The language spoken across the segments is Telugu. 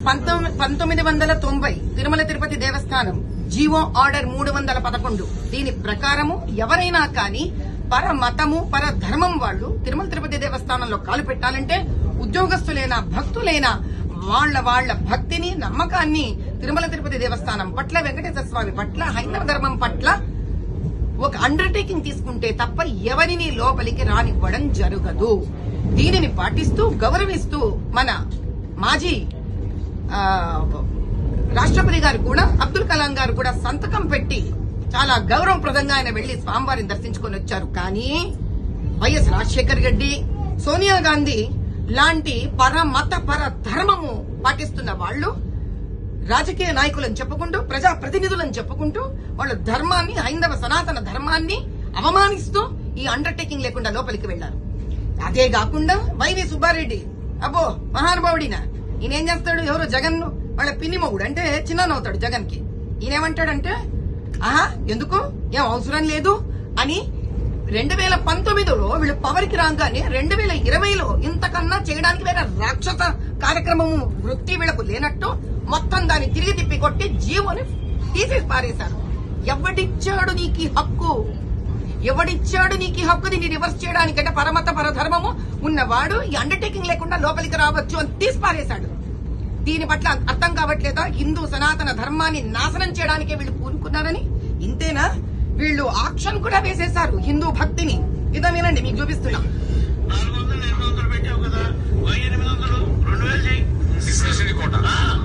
పంతొమ్మిది పంతొమ్మిది వందల తొంభై తిరుమల తిరుపతి దేవస్థానం జీవో ఆర్డర్ మూడు వందల పదకొండు దీని ప్రకారము ఎవరైనా కానీ పర మతము పర ధర్మం వాళ్ళు తిరుమల తిరుపతి దేవస్థానంలో కాలు పెట్టాలంటే ఉద్యోగస్తులైనా భక్తులైనా వాళ్ళ వాళ్ళ భక్తిని నమ్మకాన్ని తిరుమల తిరుపతి దేవస్థానం పట్ల వెంకటేశ్వర స్వామి పట్ల హైందవ ధర్మం పట్ల ఒక అండర్టేకింగ్ తీసుకుంటే తప్ప ఎవరిని లోపలికి రానివ్వడం జరగదు దీనిని పాటిస్తూ గౌరవిస్తూ మన మాజీ ఆ, రాష్ట్రపతి గారు కూడా అబ్దుల్ కలాం గారు కూడా సంతకం పెట్టి చాలా గౌరవప్రదంగా ఆయన వెళ్లి స్వామివారిని దర్శించుకొని వచ్చారు కానీ వైఎస్ రాజశేఖర్ రెడ్డి సోనియా గాంధీ లాంటి పర మత పర ధర్మము పాటిస్తున్న వాళ్ళు రాజకీయ నాయకులను చెప్పుకుంటూ ప్రజా ప్రతినిధులను చెప్పుకుంటూ వాళ్ళ ధర్మాన్ని హైందవ సనాతన ధర్మాన్ని అవమానిస్తూ ఈ అండర్టేకింగ్ లేకుండా లోపలికి వెళ్లారు అదే కాకుండా వైవి సుబ్బారెడ్డి అబ్బో మహానుభావుడిన ఈయన ఏం చేస్తాడు ఎవరో జగన్ వాళ్ళ పిన్ని మొగుడు అంటే చిన్ననవుతాడు జగన్ కి ఈయనేమంటాడంటే ఆహా ఎందుకు ఏం అవసరం లేదు అని రెండు వేల పంతొమ్మిదిలో వీళ్ళు పవర్ కి రాగానే రెండు వేల ఇరవైలో ఇంతకన్నా చేయడానికి వేరే రాక్షస కార్యక్రమము వృత్తి వీళ్ళకు లేనట్టు మొత్తం దాన్ని తిరిగి తిప్పి కొట్టి జీవోని తీసేసి పారేశారు ఎవడిచ్చాడు నీకు ఈ హక్కు ఎవడిచ్చాడు నీకు ఈ హక్కు దీన్ని రివర్స్ చేయడానికంటే పరమత పరధర్మము ఉన్నవాడు ఈ అండర్టేకింగ్ లేకుండా లోపలికి రావచ్చు అని తీసి పారేశాడు దీని పట్ల అర్థం కావట్లేదా హిందూ సనాతన ధర్మాన్ని నాశనం చేయడానికే వీళ్ళు పూనుకున్నారని ఇంతేనా వీళ్ళు ఆక్షన్ కూడా వేసేశారు హిందూ భక్తిని ఇదో వినండి మీకు చూపిస్తున్నా నాలుగు వందలు ఎనిమిది వందలు పెట్టావు కదా ఓ ఎనిమిది వందలు రెండు వేలు చేయి విశ్లేషణ కోట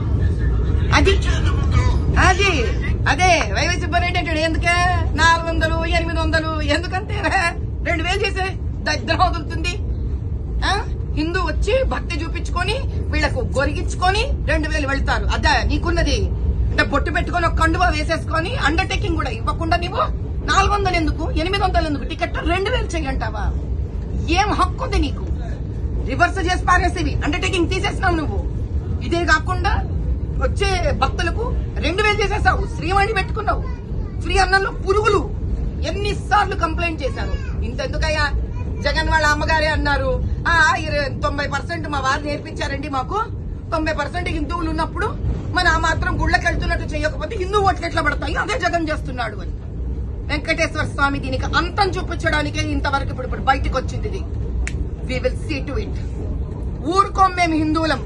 అది ముందు అది అదే వైవి సుబ్బారెడ్డి అంటాడు ఎందుకే నాలుగు వందలు ఎనిమిది వందలు ఎందుకంతేరా రెండు వేలు చేసే దరిద్రం వదులుతుంది ఆ? హిందూ వచ్చి భక్తి చూపించుకొని వీళ్ళకు గొరిగించుకొని రెండు వేలు వెళ్తారు అదే నీకున్నది అంటే బొట్టు పెట్టుకొని ఒక కండువా వేసేసుకొని అండర్టేకింగ్ కూడా ఇవ్వకుండా నీవు నాలుగు వందలు ఎందుకు ఎనిమిది వందలు ఎందుకు టికెట్ రెండు వేలు చెయ్యంటావా ఏం హక్కు ఉంది నీకు రివర్స్ చేసి పారేసేవి అండర్టేకింగ్ తీసేసినావు నువ్వు ఇదే కాకుండా వచ్చే భక్తులకు రెండు వేలు చేసేసావు శ్రీవాణి పెట్టుకున్నావు ఫ్రీ అన్నంలో పురుగులు ఎన్నిసార్లు కంప్లైంట్ చేశారు ఇంతెందుకయ్యా జగన్ వాళ్ళ అమ్మగారే అన్నారు ఆ ఇర- తొంభై పర్సెంట్ మా వారు నేర్పించారండి మాకు తొంభై పర్సెంట్ హిందువులు ఉన్నప్పుడు మన ఆ మాత్రం గుళ్ళకి వెళ్తున్నట్టు చేయకపోతే హిందూ ఓట్లు ఎట్లా పడతాయి అదే జగన్ చేస్తున్నాడు అని వెంకటేశ్వర స్వామి దీనికి అంతం చూపించడానికే ఇంతవరకు ఇప్పుడు ఇప్పుడు బయటకు వచ్చింది ఇది we will see to it ఊరుకోం మేము హిందువులం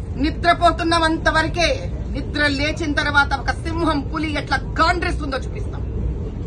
నిద్రపోతున్నంత వరకే నిద్ర లేచిన తర్వాత ఒక సింహం పులి ఎట్లా గాండ్రిస్తుందో చూపిస్తాం